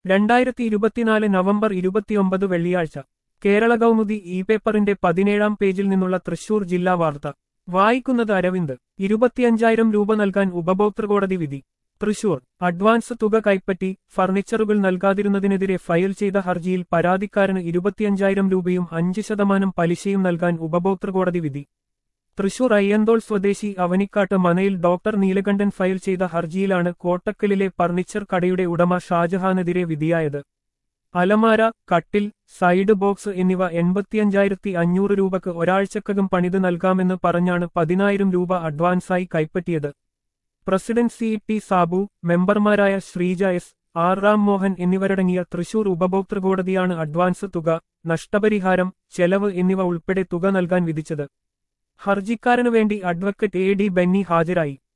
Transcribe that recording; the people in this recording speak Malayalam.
രണ്ടായിരത്തി ഇരുപത്തിനാല് നവംബർ ഇരുപത്തിയൊമ്പത് വെള്ളിയാഴ്ച കേരള കൗമുദി ഇ പേപ്പറിന്റെ പതിനേഴാം പേജിൽ നിന്നുള്ള തൃശൂർ ജില്ലാ വാർത്ത വായിക്കുന്നത് അരവിന്ദ് ഇരുപത്തിയഞ്ചായിരം രൂപ നൽകാൻ ഉപഭോക്തൃകോടതി വിധി തൃശൂർ അഡ്വാൻസ് തുക കൈപ്പറ്റി ഫർണിച്ചറുകൾ നൽകാതിരുന്നതിനെതിരെ ഫയൽ ചെയ്ത ഹർജിയിൽ പരാതിക്കാരന് ഇരുപത്തിയഞ്ചായിരം രൂപയും അഞ്ച് ശതമാനം പലിശയും നൽകാൻ ഉപഭോക്തൃകോടതി വിധി തൃശൂർ അയ്യന്തോൾ സ്വദേശി അവനിക്കാട്ട് മനയിൽ ഡോക്ടർ നീലകണ്ഠൻ ഫയൽ ചെയ്ത ഹർജിയിലാണ് കോട്ടക്കലിലെ ഫർണിച്ചർ കടയുടെ ഉടമ ഷാജഹാനെതിരെ വിധിയായത് അലമാര കട്ടിൽ സൈഡ് ബോക്സ് എന്നിവ എൺപത്തിയഞ്ചായിരത്തി അഞ്ഞൂറ് രൂപക്ക് ഒരാഴ്ചക്കകം പണിത് നൽകാമെന്ന് പറഞ്ഞാണ് പതിനായിരം രൂപ അഡ്വാൻസായി കൈപ്പറ്റിയത് പ്രസിഡന്റ് സി ടി സാബു മെമ്പർമാരായ ശ്രീജ എസ് ആർ റാം മോഹൻ എന്നിവരടങ്ങിയ തൃശൂർ ഉപഭോക്തൃ കോടതിയാണ് അഡ്വാൻസ് തുക നഷ്ടപരിഹാരം ചെലവ് എന്നിവ ഉൾപ്പെടെ തുക നൽകാൻ വിധിച്ചത് ഹർജിക്കാരനു വേണ്ടി അഡ്വക്കറ്റ് എ ഡി ബെന്നി ഹാജരായി